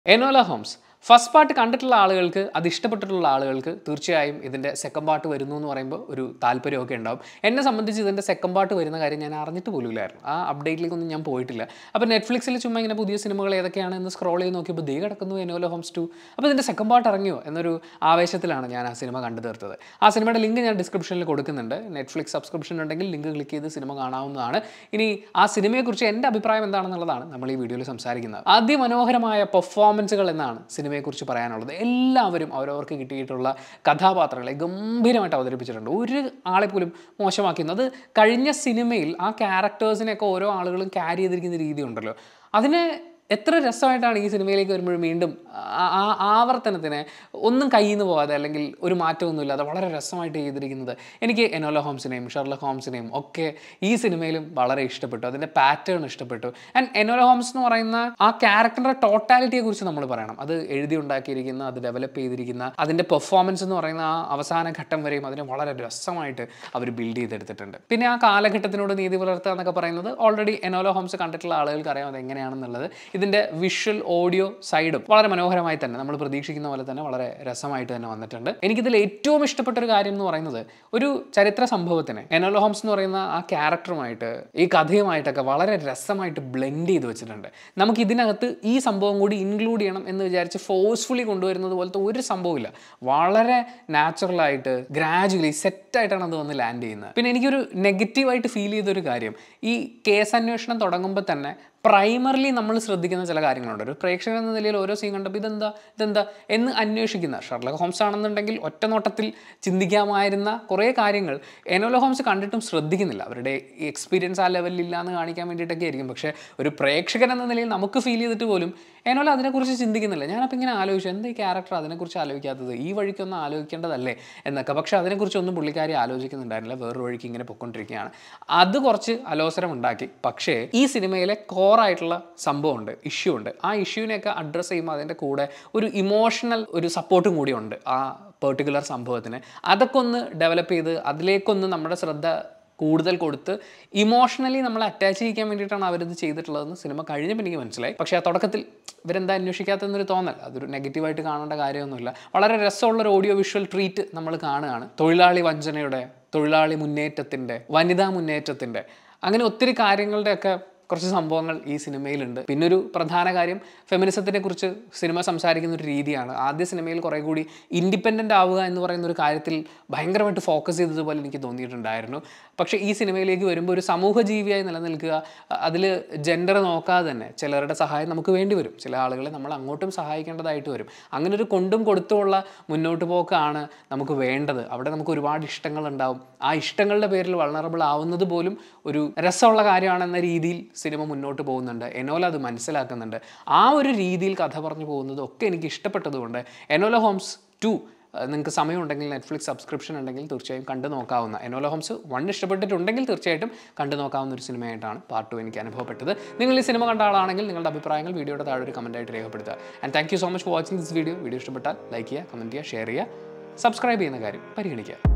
Enola Holmes first part കണ്ടിട്ടുള്ള ആളുകൾക്ക് അത് ഇഷ്ടപ്പെട്ടിട്ടുള്ള ആളുകൾക്ക് തീർച്ചയായും ഇതിൻ്റെ സെക്കൻഡ് പാർട്ട് വരുന്നു എന്ന് പറയുമ്പോൾ ഒരു താല്പര്യമൊക്കെ ഉണ്ടാവും എന്നെ സംബന്ധിച്ച് ഇതിൻ്റെ സെക്കൻഡ് പാർട്ട് വരുന്ന കാര്യം ഞാൻ അറിഞ്ഞിട്ട് പോലുമില്ലായിരുന്നു ആ അപ്ഡേറ്റിലേക്കൊന്നും ഞാൻ പോയിട്ടില്ല അപ്പോൾ നെറ്റ്ഫ്ലിക്സിൽ ചുമ്മാ ഇങ്ങനെ പുതിയ സിനിമകൾ ഏതൊക്കെയാണ് എന്ന് സ്ക്രോൾ ചെയ്ത് നോക്കിയപ്പോൾ ദേ കിടക്കുന്നു എനോല ഹോംസ് ടു അപ്പോൾ ഇതിൻ്റെ സെക്കൻഡ് പാർട്ട് ഇറങ്ങിയോ എന്നൊരു ആവേശത്തിലാണ് ഞാൻ ആ സിനിമ കണ്ടു തീർത്തത് ആ സിനിമയുടെ ലിങ്ക് ഞാൻ ഡിസ്ക്രിപ്ഷനിൽ കൊടുക്കുന്നുണ്ട് നെറ്റ്ഫ്ലിക്സ് സബ്സ്ക്രിപ്ഷൻ ഉണ്ടെങ്കിൽ ലിങ്ക് ക്ലിക്ക് ചെയ്ത് സിനിമ കാണാവുന്നതാണ് ഇനി ആ സിനിമയെക്കുറിച്ച് എൻ്റെ അഭിപ്രായം എന്താണെന്നുള്ളതാണ് നമ്മൾ ഈ വീഡിയോയിൽ സംസാരിക്കുന്നത് അതിമനോഹരമായ പെർഫോമൻസുകൾ എന്നാണ് സിനിമയെക്കുറിച്ച് പറയാനുള്ളത് എല്ലാവരും അവരവർക്ക് കിട്ടിയിട്ടുള്ള കഥാപാത്രങ്ങളെ ഗംഭീരമായിട്ട് അവതരിപ്പിച്ചിട്ടുണ്ട് ഒരു ആളെ പോലും മോശമാക്കുന്നു അത് കഴിഞ്ഞ സിനിമയിൽ ആ ക്യാരക്ടേഴ്സിനെയൊക്കെ ഓരോ ആളുകളും ക്യാരി ചെയ്തിരിക്കുന്ന രീതി ഉണ്ടല്ലോ അതിനെ എത്ര രസമായിട്ടാണ് ഈ സിനിമയിലേക്ക് വരുമ്പോഴും വീണ്ടും ആ ആ- ആവർത്തനത്തിന് ഒന്നും കയ്യിൽ നിന്ന് പോകാതെ അല്ലെങ്കിൽ ഒരു മാറ്റമൊന്നുമില്ലാതെ വളരെ രസമായിട്ട് ചെയ്തിരിക്കുന്നത് എനിക്ക് എനോല ഹോംസിനെയും ഷെർലക് ഹോംസിനെയും ഒക്കെ ഈ സിനിമയിലും വളരെ ഇഷ്ടപ്പെട്ടു അതിൻ്റെ പാറ്റേൺ ഇഷ്ടപ്പെട്ടു ആൻഡ് എനോല ഹോംസ് എന്ന് പറയുന്ന ആ ക്യാരക്ടറിൻ്റെ ടോട്ടാലിറ്റിയെ കുറിച്ച് നമ്മൾ പറയണം അത് എഴുതി ഉണ്ടാക്കിയിരിക്കുന്ന അത് ഡെവലപ്പ് ചെയ്തിരിക്കുന്ന അതിൻ്റെ പെർഫോമൻസ് എന്ന് പറയുന്ന ആ അവസാന ഘട്ടം വരെയും അതിനെ വളരെ രസമായിട്ട് അവർ ബിൽഡ് ചെയ്തെടുത്തിട്ടുണ്ട് പിന്നെ ആ കാലഘട്ടത്തിനോട് നീതി പുലർത്തുക എന്നൊക്കെ പറയുന്നത് ഓൾറെഡി എനോല ഹോംസ് കണ്ടിട്ടുള്ള ആളുകൾക്ക് അറിയാം അത് എങ്ങനെയാണെന്നുള്ളത് ഇതിൻ്റെ വിഷ്വൽ ഓഡിയോ സൈഡും വളരെ മനോഹരമായി തന്നെ നമ്മൾ പ്രതീക്ഷിക്കുന്ന പോലെ തന്നെ വളരെ രസമായിട്ട് തന്നെ വന്നിട്ടുണ്ട് എനിക്കിതിൽ ഏറ്റവും ഇഷ്ടപ്പെട്ട ഒരു കാര്യം എന്ന് പറയുന്നത് ഒരു ചരിത്ര സംഭവത്തിന് എനോല ഹോംസ് എന്ന് പറയുന്ന ആ ക്യാരക്ടറുമായിട്ട് ഈ കഥയുമായിട്ടൊക്കെ വളരെ രസമായിട്ട് ബ്ലെൻഡ് ചെയ്ത് വെച്ചിട്ടുണ്ട് നമുക്ക് ഇതിനകത്ത് ഈ സംഭവം കൂടി ഇൻക്ലൂഡ് ചെയ്യണം എന്ന് വിചാരിച്ച് ഫോഴ്സ്ഫുള്ളി കൊണ്ടുവരുന്നത് പോലത്തെ ഒരു സംഭവമില്ല വളരെ നാച്ചുറലായിട്ട് ഗ്രാജുവലി സെറ്റായിട്ടാണ് അത് വന്ന് ലാൻഡ് ചെയ്യുന്നത് പിന്നെ എനിക്കൊരു നെഗറ്റീവായിട്ട് ഫീൽ ചെയ്തൊരു കാര്യം ഈ കേസ് അന്വേഷണം തുടങ്ങുമ്പോൾ തന്നെ പ്രൈമർലി നമ്മൾ ശ്രദ്ധിക്കുന്ന ചില കാര്യങ്ങളുണ്ട് ഒരു പ്രേക്ഷകൻ എന്ന നിലയിൽ ഓരോ സീൻ കണ്ടപ്പോൾ ഇതെന്താ ഇതെന്താ എന്ന് അന്വേഷിക്കുന്ന ഷർലക് ഹോംസ് ആണെന്നുണ്ടെങ്കിൽ ഒറ്റ നോട്ടത്തിൽ ചിന്തിക്കാമായിരുന്ന കുറേ കാര്യങ്ങൾ എനോല ഹോംസ് കണ്ടിട്ടും ശ്രദ്ധിക്കുന്നില്ല അവരുടെ എക്സ്പീരിയൻസ് ആ ലെവലിൽ ഇല്ല എന്ന് കാണിക്കാൻ വേണ്ടിയിട്ടൊക്കെ ആയിരിക്കും പക്ഷേ ഒരു പ്രേക്ഷകൻ എന്ന നിലയിൽ നമുക്ക് ഫീൽ ചെയ്തിട്ട് പോലും എനോല അതിനെക്കുറിച്ച് ചിന്തിക്കുന്നില്ല ഞാനപ്പോൾ ഇങ്ങനെ ആലോചിച്ചു എന്താ ഈ ക്യാരക്ടർ അതിനെക്കുറിച്ച് ആലോചിക്കാത്തത് ഈ വഴിക്കൊന്നും ആലോചിക്കേണ്ടതല്ലേ എന്നൊക്കെ പക്ഷേ അതിനെക്കുറിച്ചൊന്നും പുള്ളിക്കാരി ആലോചിക്കുന്നുണ്ടായിരുന്നില്ല വേറൊരു വഴിക്ക് ഇങ്ങനെ പൊയ്ക്കൊണ്ടിരിക്കുകയാണ് അത് കുറച്ച് അലോസരം ഉണ്ടാക്കി പക്ഷേ ഈ സിനിമയിലെ കോറായിട്ടുള്ള സംഭവമുണ്ട് ഇഷ്യൂ ഉണ്ട് ആ ഇഷ്യൂവിനെയൊക്കെ അഡ്രസ്സ് ചെയ്യുമ്പോൾ അതിൻ്റെ കൂടെ ഒരു ഇമോഷണൽ ഒരു സപ്പോർട്ടും കൂടി ഉണ്ട് ആ പെർട്ടിക്കുലർ സംഭവത്തിന് അതൊക്കെ ഒന്ന് ഡെവലപ്പ് ചെയ്ത് അതിലേക്കൊന്ന് നമ്മുടെ ശ്രദ്ധ കൂടുതൽ കൊടുത്ത് ഇമോഷണലി നമ്മളെ അറ്റാച്ച് ചെയ്യിക്കാൻ വേണ്ടിയിട്ടാണ് അവരിത് ചെയ്തിട്ടുള്ളതെന്ന് സിനിമ കഴിഞ്ഞപ്പോൾ എനിക്ക് മനസ്സിലായി പക്ഷേ ആ തുടക്കത്തിൽ ഇവരെന്താ അന്വേഷിക്കാത്തെന്നൊരു തോന്നൽ അതൊരു നെഗറ്റീവായിട്ട് കാണേണ്ട കാര്യമൊന്നുമില്ല വളരെ രസമുള്ളൊരു ഓഡിയോ വിഷ്വൽ ട്രീറ്റ് നമ്മൾ കാണുകയാണ് തൊഴിലാളി വഞ്ചനയുടെ തൊഴിലാളി മുന്നേറ്റത്തിൻ്റെ വനിതാ മുന്നേറ്റത്തിൻ്റെ അങ്ങനെ ഒത്തിരി കാര്യങ്ങളുടെയൊക്കെ കുറച്ച് സംഭവങ്ങൾ ഈ സിനിമയിലുണ്ട് പിന്നെ ഒരു പ്രധാന കാര്യം ഫെമിനിസത്തിനെ കുറിച്ച് സിനിമ സംസാരിക്കുന്ന ഒരു രീതിയാണ് ആദ്യ സിനിമയിൽ കുറേ കൂടി ഇൻഡിപെൻഡൻ്റ് ആവുക എന്ന് പറയുന്ന ഒരു കാര്യത്തിൽ ഭയങ്കരമായിട്ട് ഫോക്കസ് ചെയ്തതുപോലെ എനിക്ക് തോന്നിയിട്ടുണ്ടായിരുന്നു പക്ഷേ ഈ സിനിമയിലേക്ക് വരുമ്പോൾ ഒരു സമൂഹ ജീവിയായി നിലനിൽക്കുക അതിൽ ജെൻഡർ നോക്കാതെ തന്നെ ചിലരുടെ സഹായം നമുക്ക് വേണ്ടി വരും ചില ആളുകളെ നമ്മൾ അങ്ങോട്ടും സഹായിക്കേണ്ടതായിട്ട് വരും അങ്ങനെ ഒരു കൊണ്ടും കൊടുത്തുമുള്ള മുന്നോട്ട് പോക്കാണ് നമുക്ക് വേണ്ടത് അവിടെ നമുക്ക് ഒരുപാട് ഇഷ്ടങ്ങളുണ്ടാവും ആ ഇഷ്ടങ്ങളുടെ പേരിൽ വളണറബിൾ ആവുന്നത് പോലും ഒരു രസമുള്ള കാര്യമാണെന്ന രീതിയിൽ സിനിമ മുന്നോട്ട് പോകുന്നുണ്ട് എനോല അത് മനസ്സിലാക്കുന്നുണ്ട് ആ ഒരു രീതിയിൽ കഥ പറഞ്ഞു പോകുന്നത് ഒക്കെ എനിക്ക് ഇഷ്ടപ്പെട്ടതുകൊണ്ട് എനോല ഹോംസ് ടു നിങ്ങൾക്ക് സമയമുണ്ടെങ്കിൽ നെറ്റ്ഫ്ലിക്സ് സബ്സ്ക്രിപ്ഷൻ ഉണ്ടെങ്കിൽ തീർച്ചയായും കണ്ടു നോക്കാവുന്ന എനോല ഹോംസ് വൺ ഇഷ്ടപ്പെട്ടിട്ടുണ്ടെങ്കിൽ തീർച്ചയായിട്ടും കണ്ടു നോക്കാവുന്ന ഒരു സിനിമയായിട്ടാണ് പാർട്ട് ടു എനിക്ക് അനുഭവപ്പെട്ടത് നിങ്ങൾ ഈ സിനിമ കണ്ട ആളാണെങ്കിൽ നിങ്ങളുടെ അഭിപ്രായങ്ങൾ വീഡിയോയുടെ താഴെ ഒരു കമൻറ്റായിട്ട് രേഖപ്പെടുത്തുക and thank you so much for watching this video video ഇഷ്ടപ്പെട്ടാൽ ലൈക്ക് ചെയ്യുക കമൻറ്റ് ചെയ്യുക ഷെയർ ചെയ്യുക സബ്സ്ക്രൈബ് ചെയ്യുന്ന കാര്യം പരിഗണിക്കുക